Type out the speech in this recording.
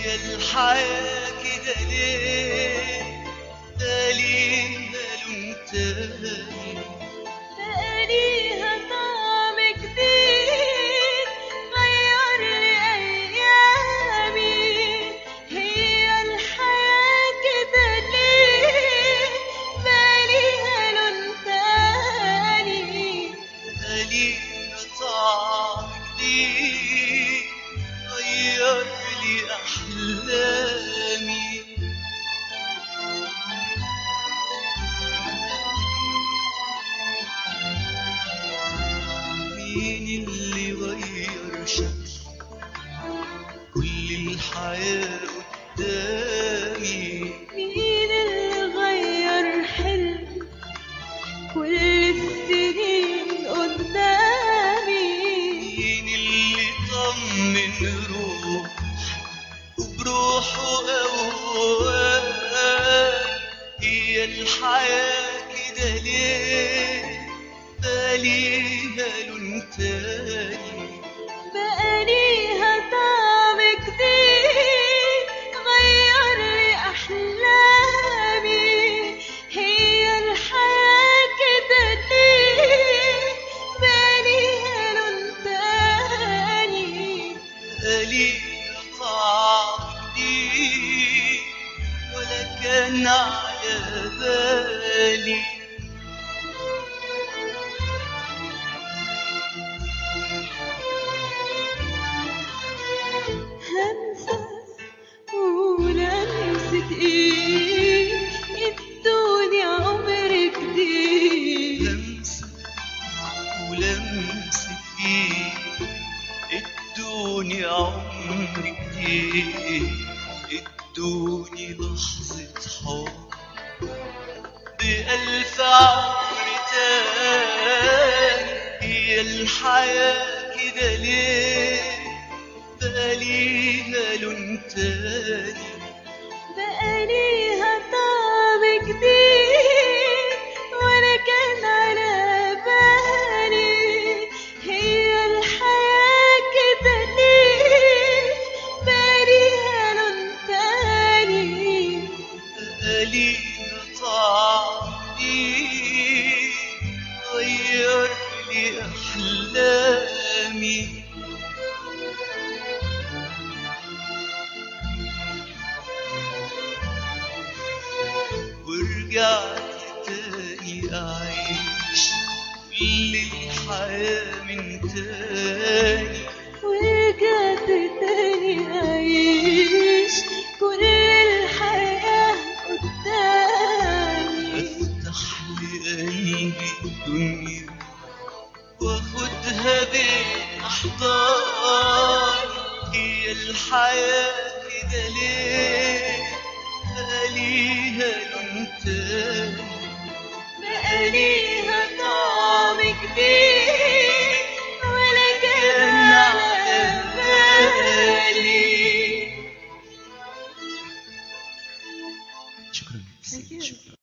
هي الحياة كده ليه ده ليها لون تاني بقى ليها طعم جديد غير لي أيامي هي الحياة كده ليه بقى ليها لون تاني لينا طعم جديد غير لي أحلامي مين اللي غير شكل كل الحياة قدامي مين اللي غير حلم كل السنين قدامي مين اللي طمن روح وبروحه أول هي الحياة كده ليه ده ليها لون تاني بقى ليها طعم جديد غير لي أحلامي هي الحياة كده ليه بقى ليها لون تاني ليها طعم جديد ولا كان على بالي همسة ولمسة إيد الدنيا عمر جديد لمسة ولمسة ايد ادوني عمر جديد ادوني لحظة حب بألف عمر تاني هي الحياة كده ليه بقى ليها لون تاني بقى ليها طعم جديد ولا كان على بالي هي الحياة كده ليه بقى ليها لون تاني لينا طعم جديد غير لي أحلامي ورجعت تاني أعيش كل الحياة من تاني ورجعت تاني أعيش كل الحياة قدامي افتح لقلبي الدنيا واخدها بين احضان هي الحياة كده ليه بقى ليها لون تاني بقى ليها طعم جديد ولا كان على بالي